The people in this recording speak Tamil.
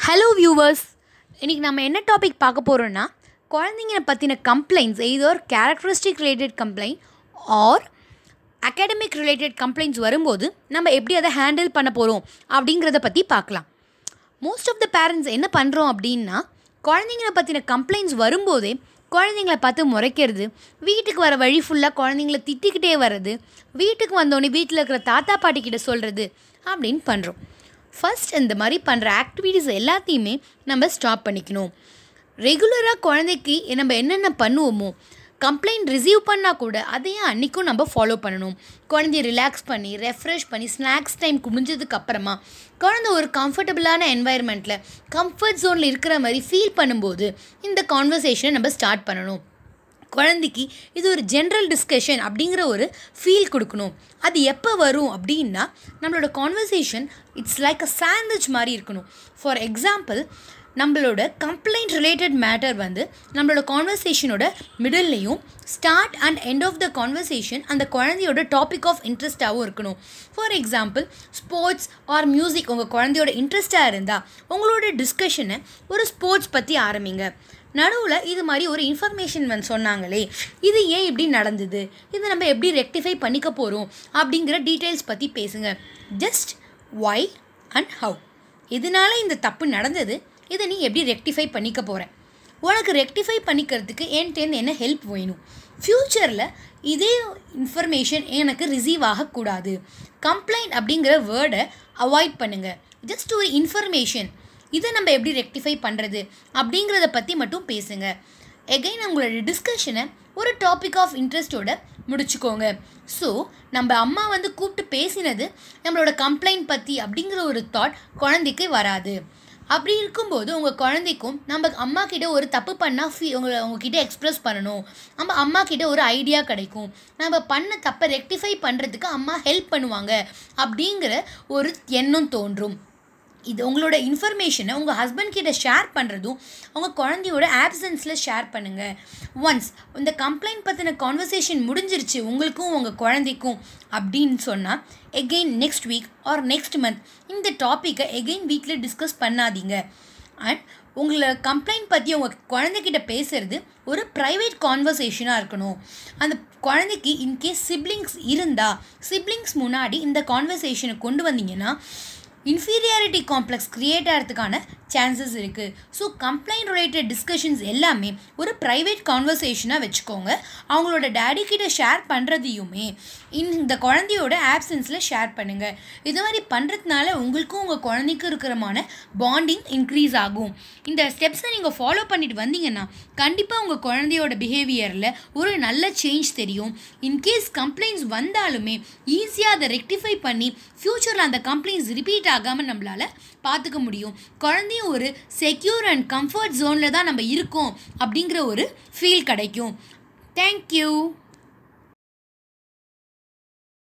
ஹலோ வியூவர்ஸ் இன்றைக்கி நம்ம என்ன டாபிக் பார்க்க போகிறோன்னா குழந்தைங்க பற்றின complaints either characteristic related complaint or academic related complaints வரும்போது நம்ம எப்படி அதை ஹேண்டில் பண்ண போகிறோம் அப்படிங்கிறத பற்றி பார்க்கலாம் மோஸ்ட் ஆஃப் த பேரண்ட்ஸ் என்ன பண்ணுறோம் அப்படின்னா குழந்தைங்கள பற்றின கம்ப்ளைண்ட்ஸ் வரும்போதே குழந்தைங்கள பார்த்து முறைக்கிறது வீட்டுக்கு வர வழி ஃபுல்லாக குழந்தைங்கள திட்டிக்கிட்டே வர்றது வீட்டுக்கு வந்தோடனே வீட்டில் இருக்கிற தாத்தா பாட்டி கிட்ட சொல்கிறது அப்படின்னு பண்ணுறோம் ஃபர்ஸ்ட் இந்த மாதிரி பண்ணுற ஆக்டிவிட்டீஸ் எல்லாத்தையுமே நம்ம ஸ்டாப் பண்ணிக்கணும் ரெகுலராக குழந்தைக்கு நம்ம என்னென்ன பண்ணுவோமோ கம்ப்ளைண்ட் ரிசீவ் பண்ணால் கூட அதையும் அன்றைக்கும் நம்ம ஃபாலோ பண்ணணும் குழந்தைய ரிலாக்ஸ் பண்ணி ரெஃப்ரெஷ் பண்ணி ஸ்நாக்ஸ் டைம் முடிஞ்சதுக்கு அப்புறமா குழந்தை ஒரு கம்ஃபர்டபுளான என்வாயர்மெண்ட்டில் கம்ஃபர்ட் ஜோனில் இருக்கிற மாதிரி ஃபீல் பண்ணும்போது இந்த கான்வர்சேஷனை நம்ம ஸ்டார்ட் பண்ணணும் குழந்தைக்கு இது ஒரு ஜென்ரல் டிஸ்கஷன் அப்படிங்கிற ஒரு ஃபீல் கொடுக்கணும் அது எப்போ வரும் அப்படின்னா நம்மளோட conversation it's like a sandwich மாதிரி இருக்கணும் ஃபார் எக்ஸாம்பிள் நம்மளோட கம்ப்ளைண்ட் ரிலேட்டட் மேட்டர் வந்து நம்மளோட கான்வர்சேஷனோட மிடில்லையும் start and end of the conversation அந்த குழந்தையோட டாபிக் ஆஃப் இன்ட்ரெஸ்ட்டாகவும் இருக்கணும் for example sports or music உங்கள் குழந்தையோட இன்ட்ரெஸ்ட்டாக இருந்தால் உங்களோட டிஸ்கஷனை ஒரு ஸ்போர்ட்ஸ் பற்றி ஆரம்பிங்க நடுவில் இது மாதிரி ஒரு இன்ஃபர்மேஷன் வந்து சொன்னாங்களே இது ஏன் இப்படி நடந்தது இதை நம்ம எப்படி ரெக்டிஃபை பண்ணிக்க போகிறோம் அப்படிங்கிற டீட்டெயில்ஸ் பற்றி பேசுங்க ஜஸ்ட் ஒய் அண்ட் ஹவு இதனால இந்த தப்பு நடந்தது இதை நீ எப்படி ரெக்டிஃபை பண்ணிக்க போகிற உனக்கு ரெக்டிஃபை பண்ணிக்கிறதுக்கு என்கிட்டேருந்து என்ன ஹெல்ப் வேணும் ஃப்யூச்சரில் இதே இன்ஃபர்மேஷன் எனக்கு ரிசீவ் ஆகக்கூடாது கம்ப்ளைண்ட் அப்படிங்கிற வேர்டை அவாய்ட் பண்ணுங்கள் ஜஸ்ட் ஒரு இன்ஃபர்மேஷன் இதை நம்ம எப்படி ரெக்டிஃபை பண்ணுறது அப்படிங்கிறத பற்றி மட்டும் பேசுங்க எகைன் உங்களோட டிஸ்கஷனை ஒரு டாபிக் ஆஃப் இன்ட்ரெஸ்ட்டோட முடிச்சுக்கோங்க ஸோ நம்ம அம்மா வந்து கூப்பிட்டு பேசினது நம்மளோட கம்ப்ளைண்ட் பற்றி அப்படிங்கிற ஒரு தாட் குழந்தைக்கு வராது அப்படி இருக்கும்போது உங்கள் குழந்தைக்கும் நம்ம அம்மா கிட்ட ஒரு தப்பு பண்ணால் ஃபீ உங்களை உங்ககிட்ட எக்ஸ்ப்ரெஸ் பண்ணணும் நம்ம அம்மா கிட்ட ஒரு ஐடியா கிடைக்கும் நம்ம பண்ண தப்பை ரெக்டிஃபை பண்ணுறதுக்கு அம்மா ஹெல்ப் பண்ணுவாங்க அப்படிங்கிற ஒரு எண்ணம் தோன்றும் இது உங்களோட இன்ஃபர்மேஷனை உங்கள் ஹஸ்பண்ட் கிட்ட ஷேர் பண்ணுறதும் உங்கள் குழந்தையோட ஆப்சன்ஸில் ஷேர் பண்ணுங்கள் ஒன்ஸ் இந்த கம்ப்ளைண்ட் பற்றின கான்வர்சேஷன் முடிஞ்சிருச்சு உங்களுக்கும் உங்கள் குழந்தைக்கும் அப்படின்னு சொன்னால் again next week or next month இந்த டாப்பிக்கை எகெயின் வீட்டில் டிஸ்கஸ் பண்ணாதீங்க அண்ட் உங்களை கம்ப்ளைண்ட் பற்றி உங்கள் குழந்தைகிட்ட பேசுகிறது ஒரு ப்ரைவேட் கான்வர்சேஷனாக இருக்கணும் அந்த குழந்தைக்கு இன்கேஸ் சிப்ளிங்ஸ் இருந்தால் சிப்ளிங்ஸ் முன்னாடி இந்த கான்வர்சேஷனை கொண்டு வந்தீங்கன்னா இன்ஃபீரியாரிட்டி காம்ப்ளெக்ஸ் க்ரியேட் ஆகிறதுக்கான சான்சஸ் இருக்குது ஸோ கம்ப்ளைண்ட் ரிலேட்டட் டிஸ்கஷன்ஸ் எல்லாமே ஒரு ப்ரைவேட் கான்வர்சேஷனாக வச்சுக்கோங்க அவங்களோட டேடி கிட்ட ஷேர் பண்ணுறதையுமே இந்த குழந்தையோட ஆப்சன்ஸில் ஷேர் பண்ணுங்கள் இது மாதிரி பண்ணுறதுனால உங்களுக்கும் உங்கள் குழந்தைக்கும் இருக்கிறமான பாண்டிங் இன்க்ரீஸ் ஆகும் இந்த ஸ்டெப்ஸை நீங்கள் ஃபாலோ பண்ணிட்டு வந்தீங்கன்னா கண்டிப்பாக உங்கள் குழந்தையோட பிஹேவியரில் ஒரு நல்ல சேஞ்ச் தெரியும் இன்கேஸ் கம்ப்ளைண்ட்ஸ் வந்தாலுமே ஈஸியாக அதை ரெக்டிஃபை பண்ணி ஃப்யூச்சரில் அந்த கம்ப்ளைண்ட்ஸ் ரிப்பீட் ஆகாமல் நம்மளால் பார்த்துக்க முடியும் குழந்தையும் ஒரு செக்யூர் அண்ட் கம்ஃபர்ட் ஜோனில் தான் நம்ம இருக்கோம் அப்படிங்கிற ஒரு ஃபீல் கிடைக்கும் தேங்க்யூ